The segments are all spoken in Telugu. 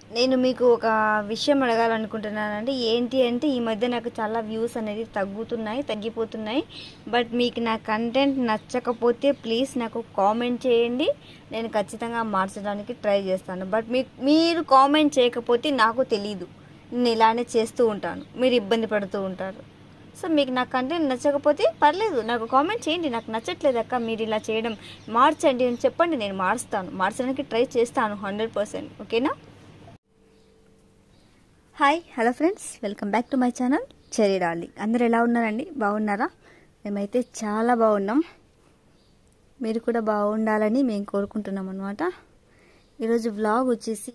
నేను మీకు ఒక విషయం అడగాలనుకుంటున్నానండి ఏంటి అంటే ఈ మధ్య నాకు చాలా వ్యూస్ అనేది తగ్గుతున్నాయి తగ్గిపోతున్నాయి బట్ మీకు నా కంటెంట్ నచ్చకపోతే ప్లీజ్ నాకు కామెంట్ చేయండి నేను ఖచ్చితంగా మార్చడానికి ట్రై చేస్తాను బట్ మీ మీరు కామెంట్ చేయకపోతే నాకు తెలీదు నేను ఇలానే చేస్తూ ఉంటాను మీరు ఇబ్బంది పడుతూ ఉంటారు సో మీకు నా కంటెంట్ నచ్చకపోతే పర్లేదు నాకు కామెంట్ చేయండి నాకు నచ్చట్లేదు అక్క మీరు ఇలా చేయడం మార్చండి అని చెప్పండి నేను మారుస్తాను మార్చడానికి ట్రై చేస్తాను హండ్రెడ్ పర్సెంట్ ఓకేనా hi hello friends welcome back to my channel cherry darling అందరు ఎలా ఉన్నారండి బాగున్నారా మేమైతే చాలా బాగున్నాం మీరు కూడా బాగుండాలని మేము కోరుకుంటున్నాం అనమాట ఈరోజు వ్లాగ్ వచ్చేసి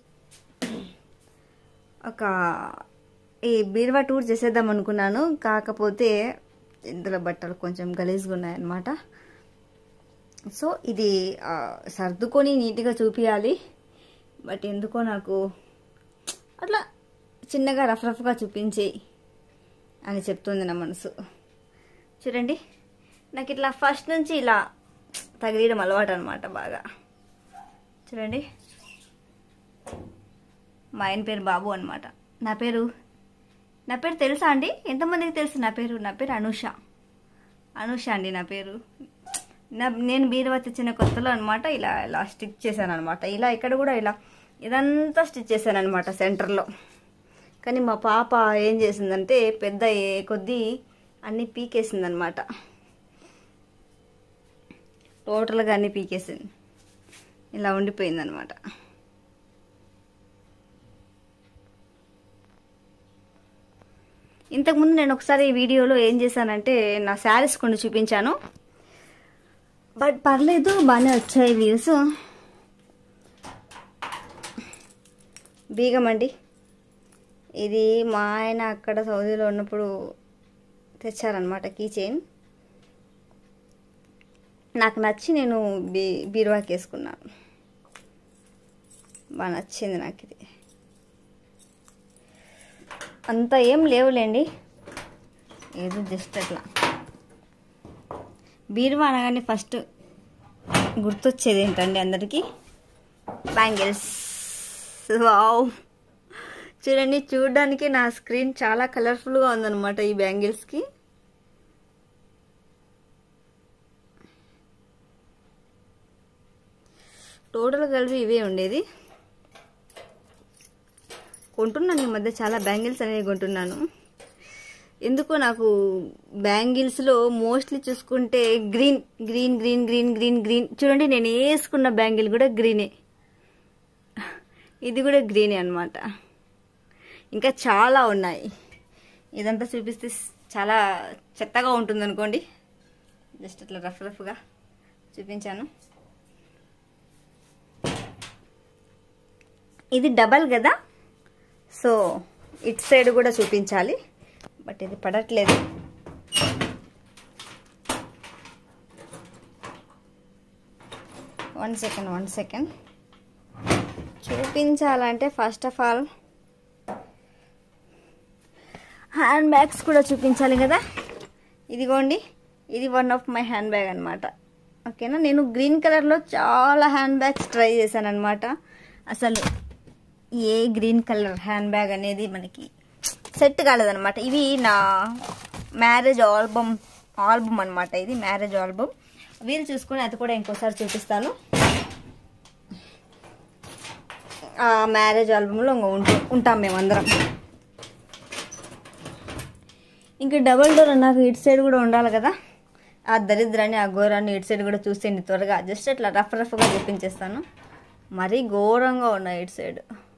ఒక ఈ బీరువా టూర్ చేసేద్దాం అనుకున్నాను కాకపోతే ఇందులో బట్టలు కొంచెం గలీజ్గా ఉన్నాయన్నమాట సో ఇది ఆ, సర్దుకొని నీట్గా చూపించాలి బట్ ఎందుకో నాకు అట్లా చిన్నగా రఫ్ రఫ్గా చూపించి అని చెప్తుంది నా మనసు చూడండి నాకు ఇట్లా ఫస్ట్ నుంచి ఇలా తగిలియడం అలవాటు అనమాట బాగా చూడండి మా ఆయన పేరు బాబు అనమాట నా పేరు నా పేరు తెలుసా అండి ఎంతమందికి తెలుసు నా పేరు నా పేరు అనూష అనూష అండి నా పేరు నా నేను బీరువా తెచ్చిన కొత్తలో అనమాట ఇలా ఇలా స్టిచ్ చేశాను అనమాట ఇలా ఇక్కడ కూడా ఇలా ఇదంతా స్టిచ్ చేశాను అనమాట సెంటర్లో కానీ మా పాప ఏం చేసిందంటే పెద్ద ఏ కొద్దీ అన్నీ పీకేసింది అనమాట టోటల్గా అన్నీ పీకేసింది ఇలా ఉండిపోయింది అనమాట ఇంతకుముందు నేను ఒకసారి ఈ వీడియోలో ఏం చేశానంటే నా శారీస్ కొన్ని చూపించాను బట్ పర్లేదు బాగానే వచ్చాయి వ్యూస్ బీగమండి ఇది మా ఆయన అక్కడ సౌదీలో ఉన్నప్పుడు తెచ్చారనమాట కీ చైన్ నాకు నచ్చి నేను బీ బీరువాకి వేసుకున్నాను బాగా నచ్చింది నాకు ఇది అంత ఏం లేవులేండి ఏదో జస్ట్ అట్లా బీరువా అనగానే ఫస్ట్ గుర్తొచ్చేది ఏంటండి అందరికీ బ్యాంగిల్స్ వావ్ చూడండి చూడడానికి నా స్క్రీన్ చాలా కలర్ఫుల్గా ఉందన్నమాట ఈ బ్యాంగిల్స్కి టోటల్ కలిపి ఇవే ఉండేది కొంటున్నాను ఈ మధ్య చాలా బ్యాంగిల్స్ అనేవి కొంటున్నాను ఎందుకో నాకు బ్యాంగిల్స్లో మోస్ట్లీ చూసుకుంటే green green green green green green చూడండి నేను వేసుకున్న బ్యాంగిల్ కూడా గ్రీనే ఇది కూడా గ్రీనే అనమాట ఇంకా చాలా ఉన్నాయి ఇదంతా చూపిస్తే చాలా చెత్తగా ఉంటుంది అనుకోండి జస్ట్ అట్లా రఫ్ రఫ్గా చూపించాను ఇది డబల్ కదా సో ఇటు సైడ్ కూడా చూపించాలి బట్ ఇది పడట్లేదు వన్ సెకండ్ వన్ సెకండ్ చూపించాలంటే first of all handbags కూడా చూపించాలి కదా ఇదిగోండి ఇది one of my handbag అనమాట ఓకేనా నేను గ్రీన్ కలర్లో చాలా హ్యాండ్ బ్యాగ్స్ ట్రై చేశాను అనమాట అసలు ఏ గ్రీన్ కలర్ హ్యాండ్ బ్యాగ్ అనేది మనకి సెట్ కాలేదనమాట ఇవి నా మ్యారేజ్ ఆల్బమ్ ఆల్బమ్ అనమాట ఇది మ్యారేజ్ ఆల్బమ్ వీలు చూసుకొని అది కూడా ఇంకోసారి చూపిస్తాను ఆ మ్యారేజ్ ఆల్బమ్లో ఇంకా ఉంటూ ఉంటాం మేమందరం ఇంకా డబల్ డోర్ నాకు ఇటు సైడ్ కూడా ఉండాలి కదా ఆ దరిద్రాన్ని ఆ ఘోరాన్ని ఇటు సైడ్ కూడా చూసేయండి త్వరగా జస్ట్ అట్లా రఫ్ రఫ్గా చూపించేస్తాను మరీ ఘోరంగా ఉన్నాయి ఇటు సైడ్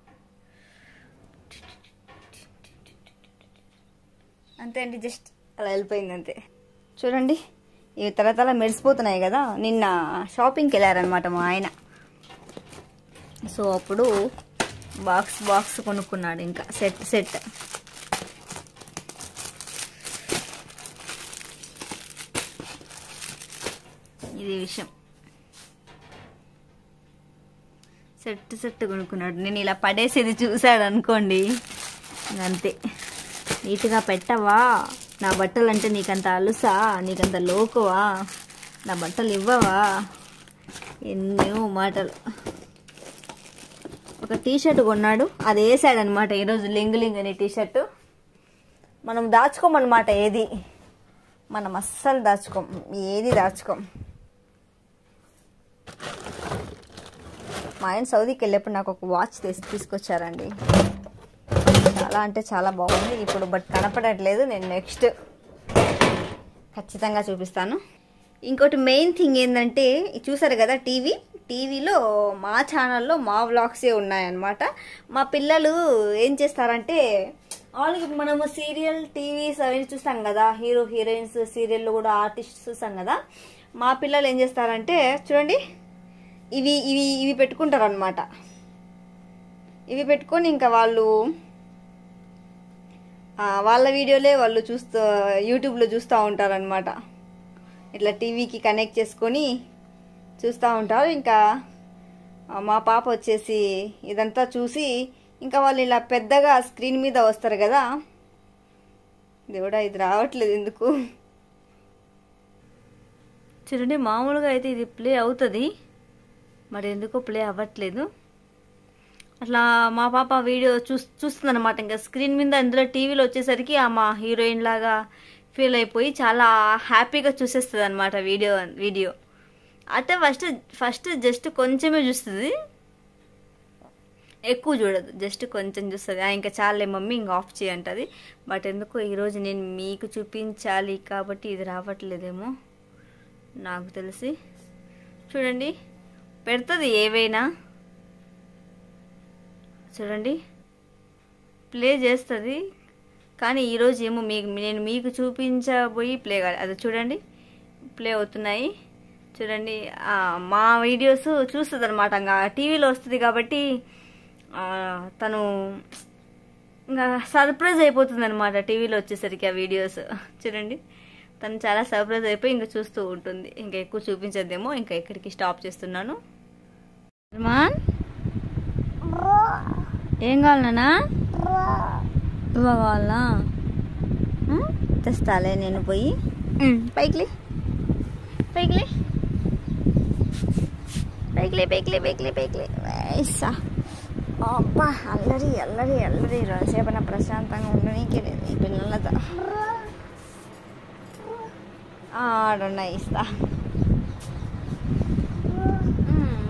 అంతే అండి జస్ట్ అలా వెళ్ళిపోయింది అంతే చూడండి ఇవి తల మెరిసిపోతున్నాయి కదా నిన్న షాపింగ్కి వెళ్ళారనమాట మా ఆయన సో అప్పుడు బాక్స్ బాక్స్ కొనుక్కున్నాడు ఇంకా సెట్ సెట్ ఇది విషయం సెట్ సెట్ కొనుక్కున్నాడు నేను ఇలా పడేసేది చూశాడు అనుకోండి అంతే నీట్గా పెట్టవా నా బట్టలు అంటే నీకంత అలుసా నీకంత లోకువా నా బట్టలు ఇవ్వవా ఎన్నో మాటలు ఒక టీ షర్ట్ కొన్నాడు అది వేసాడు అనమాట ఈరోజు లింగ్ లింగ్ అనే టీ షర్ట్ మనం దాచుకోమన్నమాట ఏది మనం అస్సలు దాచుకోం ఏది దాచుకోం మా ఆయన సౌదీకి వెళ్ళేప్పుడు నాకు ఒక వాచ్ తీసి తీసుకొచ్చారండి చాలా అంటే చాలా బాగుంది ఇప్పుడు బట్ కనపడట్లేదు నేను నెక్స్ట్ ఖచ్చితంగా చూపిస్తాను ఇంకోటి మెయిన్ థింగ్ ఏంటంటే చూసారు కదా టీవీ టీవీలో మా ఛానల్లో మా వ్లాగ్సే ఉన్నాయన్నమాట మా పిల్లలు ఏం చేస్తారంటే వాళ్ళకి మనము సీరియల్ టీవీస్ అవన్నీ చూస్తాం కదా హీరో హీరోయిన్స్ సీరియల్లో కూడా ఆర్టిస్ట్ చూస్తాం కదా మా పిల్లలు ఏం చేస్తారంటే చూడండి ఇవి ఇవి ఇవి పెట్టుకుంటారు అనమాట ఇవి పెట్టుకొని ఇంకా వాళ్ళు ఆ, వాళ్ళ వీడియోలే వాళ్ళు చూస్తూ యూట్యూబ్లో చూస్తూ ఉంటారనమాట ఇట్లా టీవీకి కనెక్ట్ చేసుకొని చూస్తూ ఉంటారు ఇంకా ఆ, మా పాప వచ్చేసి ఇదంతా చూసి ఇంకా వాళ్ళు ఇలా పెద్దగా స్క్రీన్ మీద వస్తారు కదా దేవుడా ఇది రావట్లేదు ఎందుకు చూడండి మామూలుగా అయితే ఇది ప్లే అవుతుంది మరి ఎందుకో ప్లే అవ్వట్లేదు అట్లా మా పాప వీడియో చూ చూస్తుంది అనమాట ఇంకా స్క్రీన్ మీద అందులో టీవీలో వచ్చేసరికి ఆ మా హీరోయిన్ లాగా ఫీల్ అయిపోయి చాలా హ్యాపీగా చూసేస్తుంది అనమాట వీడియో వీడియో అంటే ఫస్ట్ ఫస్ట్ జస్ట్ కొంచెమే చూస్తుంది ఎక్కువ చూడదు జస్ట్ కొంచెం చూస్తుంది "ఆ, ఇంకా చాలే మమ్మీ ఇంకా ఆఫ్ చేయంటది బట్ ఎందుకో ఈరోజు నేను మీకు చూపించాలి కాబట్టి ఇది రావట్లేదేమో నాకు తెలిసి చూడండి పెడుతుంది ఏవైనా చూడండి ప్లే చేస్తుంది కానీ ఈరోజు ఏమో మీకు నేను మీకు చూపించబోయి ప్లే కాదు అది చూడండి ప్లే అవుతున్నాయి చూడండి ఆ, మా వీడియోస్ చూస్తుంది అనమాట ఇంకా టీవీలో వస్తుంది కాబట్టి ఆ, తను ఇంకా సర్ప్రైజ్ అయిపోతుంది అనమాట టీవీలో వచ్చేసరికి ఆ వీడియోస్ చూడండి తను చాలా సర్ప్రైజ్ అయిపోయి ఇంకా చూస్తూ ఉంటుంది ఇంకా ఎక్కువ చూపించద్దేమో ఇంకా ఇక్కడికి స్టాప్ చేస్తున్నాను సల్మాన్ ఏం కావాలనా ఇవ్వ కావాలా ఉమ్, తెస్తాలే నేను పోయి ఉమ్, పైకిలే పైకిలే పైకిలే పైకిలే పైకిలే పైకిలే వేసా అబ్బా అల్లరి అల్లరి అల్లరి రోజుసేపన ప్రశాంతంగా ఉండనీకే లేదు ఈ పిల్లలతో ఆడున్నా ఇస్తా ఉమ్.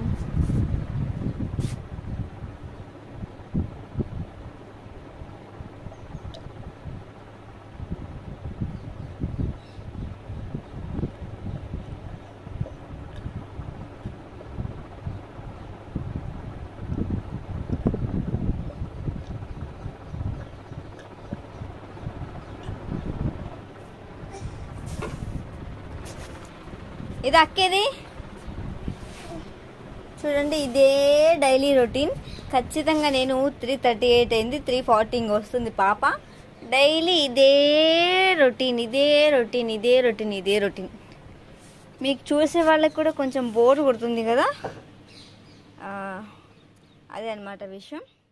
ఇది అక్కేది చూడండి ఇదే డైలీ రొటీన్ ఖచ్చితంగా నేను త్రీ థర్టీ ఎయిట్ అయింది త్రీ ఫార్టీకి వస్తుంది పాప డైలీ ఇదే రొటీన్ ఇదే రొటీన్ ఇదే రొటీన్ ఇదే రొటీన్ మీకు చూసే వాళ్ళకి కూడా కొంచెం బోర్ కొడుతుంది కదా ఆ, అదే అన్నమాట విషయం